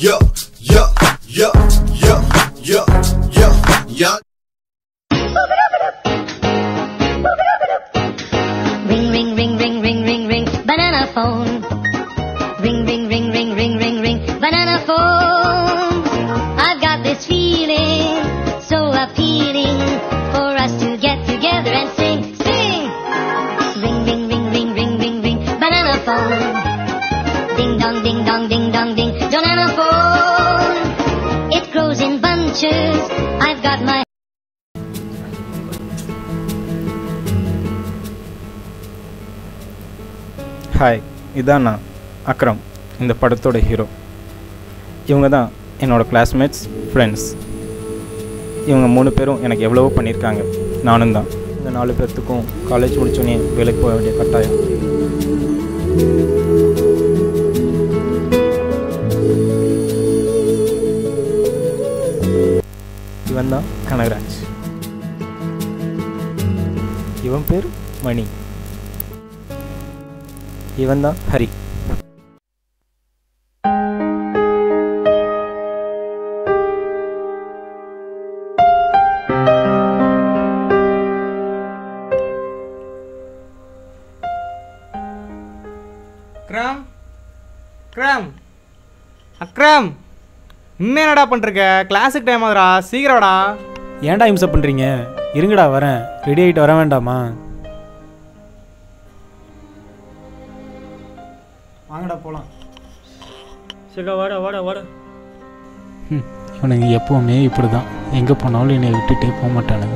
yo, yo, yo, yo, yo, yo, yo. Ring, ring, ring, ring, ring, ring, ring, banana phone. Ring, ring, ring, ring, ring, ring, ring, banana phone. I've got this feeling, so appealing, for us to get together and sing, sing. Ring, ring, ring, ring, ring, ring, ring, banana phone. Ding dong, ding dong, ding dong, ding, banana phone. It grows in bunches. I've got my hi இதான் நான் அக்ரம் இந்த படத்தோட hero இவங்க தான் என்னோடய classmates friends இவங்க மூணு பேரும் எனக்கு எவ்வளவோ பண்ணியிருக்காங்க நானும் தான் இந்த நாலு பேர்த்துக்கும் காலேஜ் முடிச்சோடனே வேலைக்கு போக வேண்டிய கட்டாயம் இவன் தான் கனகராஜ் இவன் பேர் மணி இவன் தான் ஹரி அக்ரம் அக்ரம் அக்ரம் இன்னும் என்னடா பண்ணிருக்க கிளாஸுக்கு டைம் ஆகுதுடா சீக்கிரம்டா ஏன்டா இம்சை பண்ணுறீங்க இருங்கடா வரேன் ரெடி ஆகிட்டு வர வேண்டாமா வாங்கடா போகலாம் சரிடா வாடா வாடா வாடா ம் இவனுங்க எப்போவுமே இப்படி தான் எங்கே போனாலும் என்னை விட்டுட்டே போக மாட்டானுங்க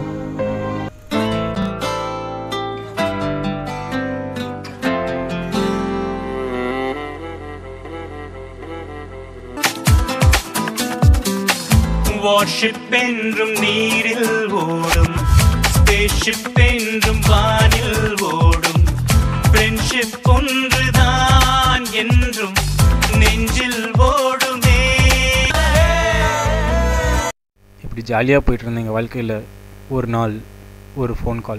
வார்ஷிப் என்றும் நீரில் ஓடும் ஸ்பேஸ்ஷிப் என்றும் வானில் ஓடும் ஃப்ரெண்ட்ஷிப் ஒன்றுதான் என்றும் நெஞ்சில் ஓடுமே இப்படி ஜாலியாக போயிட்டு இருந்த எங்கள் வாழ்க்கையில் ஒரு நாள் ஒரு ஃபோன் கால்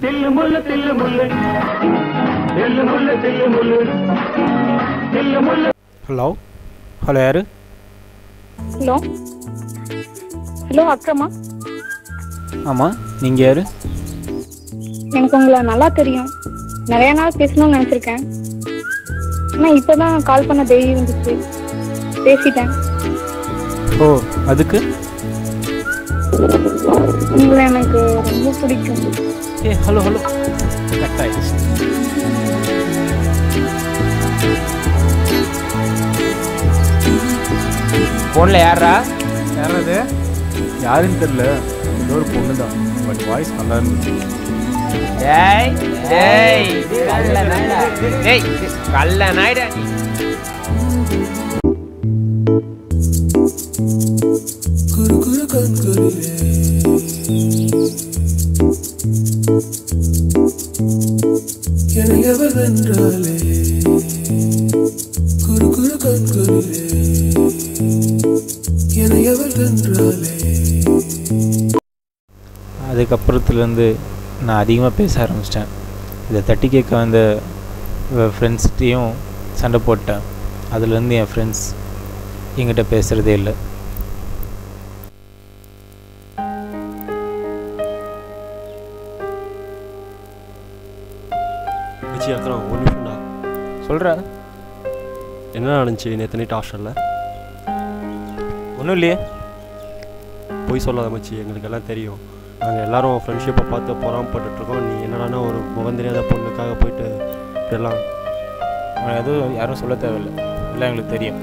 ஹலோ ஹலோ யாரு ஹலோ ஹலோ அக்ரமா ஆமாம் நீங்கள் யாரு எனக்கு உங்களை நல்லா தெரியும் நிறைய நாள் பேசணும்னு நினச்சிருக்கேன் ஆனால் இப்போ தான் கால் பண்ண தைரியம் வந்துச்சு பேசிட்டேன் ஓ அதுக்கு உங்களை எனக்கு ரொம்ப பிடிக்கும் ஏ ஹலோ ஹலோ கட் ஆயிடுச்சு ஃபோனில் யாரா யாரது யாருன்னு தெரில ஏதோ ஒரு பொண்ணு தான் பட் வாய்ஸ் நல்லா இருந்துச்சு டேய் டேய் கல்ல நாய்டா டேய் கல்ல நாய்டா நீ அதுக்கப்புறத்துலேருந்து நான் அதிகமாக பேச ஆரம்பிச்சிட்டேன் இதை தட்டி கேட்க வந்த ஃப்ரெண்ட்ஸ்கிட்டையும் சண்டை போட்டேன் அதுலேருந்து என் ஃப்ரெண்ட்ஸ் என்கிட்ட பேசுகிறதே இல்லை மச்சி அக்கறம் ஒரு நிமிஷம்டா சொல்கிற என்ன நடந்துச்சு நேற்று நைட் ஹாஸ்டலில் ஒன்றும் இல்லையே பொய் சொல்லாத மச்சி எங்களுக்கு எல்லாம் தெரியும் நாங்கள் எல்லாரும் ஃப்ரெண்ட்ஷிப்பை பார்த்து பொறாமப்பட்டுட்ருக்கோம் நீ என்னடானா ஒரு முகம் தெரியாத பொண்ணுக்காக போயிட்டு இப்படியெல்லாம் அவன் எதுவும் யாரும் சொல்ல தேவையில்லை எல்லாம் எங்களுக்கு தெரியும்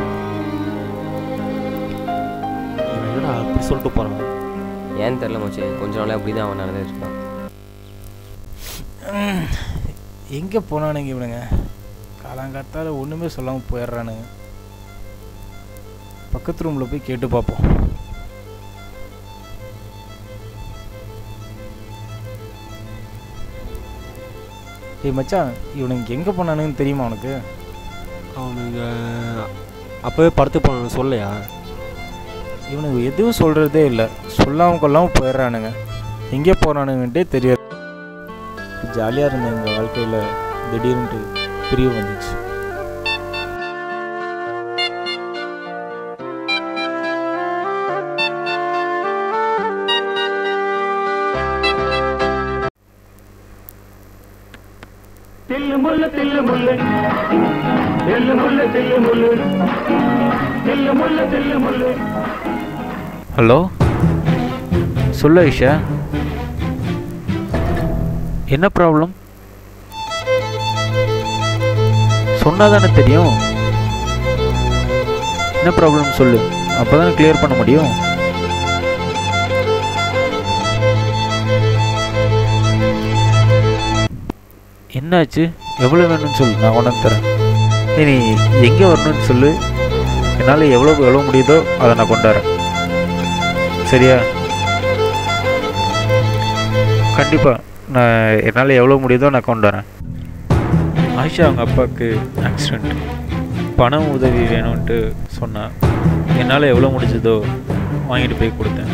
இவன் என்னடா அப்படி சொல்லிட்டு போகிறான் ஏன்னு தெரில மச்சி கொஞ்ச நாளே அப்படி தான் அவன் நடந்துட்டு இருக்கான் எங்கே போனானுங்க இவனுங்க காலாங்காத்தால ஒன்றுமே சொல்லாமல் போயிடுறானுங்க பக்கத்து ரூமில் போய் கேட்டு பார்ப்போம் ஏய் மச்சான் இவனுங்க எங்கே போனானுங்கன்னு தெரியுமா உனக்கு அவனுங்க அப்போவே படத்து போன சொல்லையா இவனுங்க எதுவும் சொல்கிறதே இல்லை சொல்லாமல் கொள்ளாமல் போயிடுறானுங்க எங்கே போகிறானுங்கன்ட்டே தெரியாது ஜாலியாக இருந்த எங்கள் வாழ்க்கையில் திடீர்னு பிரிவு வந்துச்சு முள்ளு தில்லு முள்ளு தில்லு முள்ளு தில்லு முள்ளு தில்லு முள்ளு தில்லு முள்ளு ஹலோ சொல்லு ஐஷா என்ன ப்ராப்ளம் சொன்னா தானே தெரியும் என்ன ப்ராப்ளம் சொல்லு அப்போ தானே கிளியர் பண்ண முடியும் என்னாச்சு எவ்வளோ வேணும்னு சொல்லு நான் உனக்கு தரேன் ஏய், நீ எங்கே வரணும்னு சொல்லு என்னால் எவ்வளோ எவ்வளோ முடியுதோ அதை நான் கொண்டாடுறேன் சரியா கண்டிப்பாக நான் என்னால் எவ்வளோ முடியுதோ நான் கொண்டு வரேன் ஆயிஷா அவங்க அப்பாவுக்கு ஆக்சிடெண்ட் பணம் உதவி வேணும்ன்ட்டு சொன்னா என்னால் எவ்வளோ முடிஞ்சதோ வாங்கிட்டு போய் கொடுத்தேன்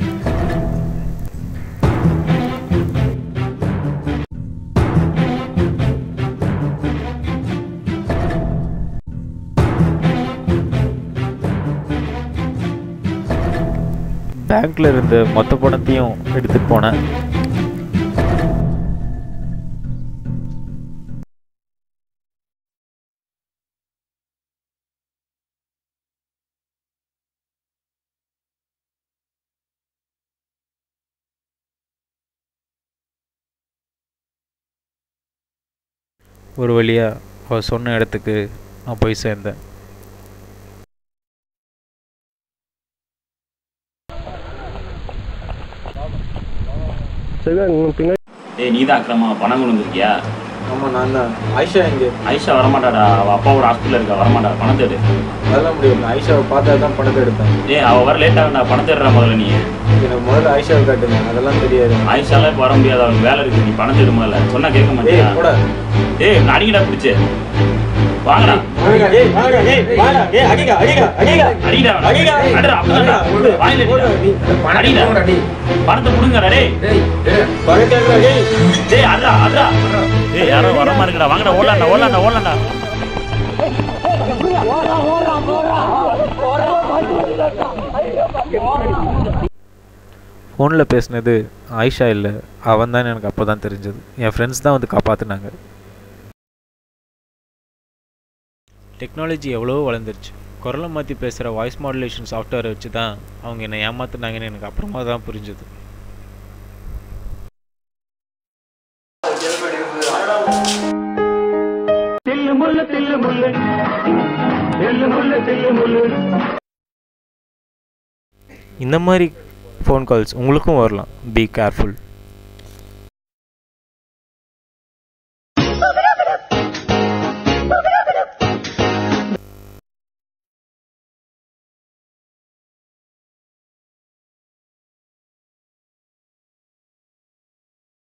பேங்க்ல இருந்த மொத்த பணத்தையும் எடுத்துட்டு போனேன் ஒரு வழியா அவ சொன்ன இடத்துக்கு நான் போய் சேர்ந்தேன் ஏய் நீ தான் அக்கிரமா பணம் கொண்டு வந்திருக்கியா ஆமாம் நான் தான் ஆயிஷா எங்கே ஐஷா வரமாட்டாடா அவ அப்பாவோட ஹாஸ்பிட்டல் இருக்கா வரமாட்டா பணத்தை எடு அதெல்லாம் முடியும் நான் ஆயிஷாவை பார்த்தா தான் பணத்தை எடுப்பேன் ஏய் அவ வர லேட் ஆகுடா பணத்தை எடுறா முதல்ல நீ எனக்கு முதல்ல ஆயிஷாவை காட்டுங்க அதெல்லாம் தெரியாது ஆயிஷாலாம் இப்போ வர முடியாது அவளுக்கு வேலை இருக்கு நீ பணத்தை எடு முதல்ல சொன்னா கேட்க மாட்டியா ஏய் போடா ஏய் நான் அடிக்கடா பிடிச்சு வாங்கடா அடிடா அடிடா அடிடா அப்படிதான்டா. வாயில அடிடா அடிடா பணத்தை புடுங்கடா டேய் டேய் அட்ரா அட்ரா டேய் யாரோ வர மாதிரி இருக்கடா வாங்கடா ஓடலாம்டா ஓடலாம்டா ஓடலாம்டா ஃபோனில் பேசினது ஆயிஷா இல்லை அவன் தான் எனக்கு அப்போ தான் தெரிஞ்சது என் ஃப்ரெண்ட்ஸ் தான் வந்து காப்பாற்றினாங்க டெக்னாலஜி எவ்வளோ வளர்ந்துருச்சு குரலை மாற்றி பேசுகிற வாய்ஸ் மாடுலேஷன் சாஃப்ட்வேரை வச்சு தான் அவங்க என்னை ஏமாத்துனாங்கன்னு எனக்கு அப்புறமா தான் புரிஞ்சுது தில்லு முள்ளு தில்லு முள்ளு தில்லு முள்ளு தில்லு முள்ளு இந்த மாதிரி ஃபோன் கால்ஸ் உங்களுக்கும் வரலாம் பி கேர்ஃபுல்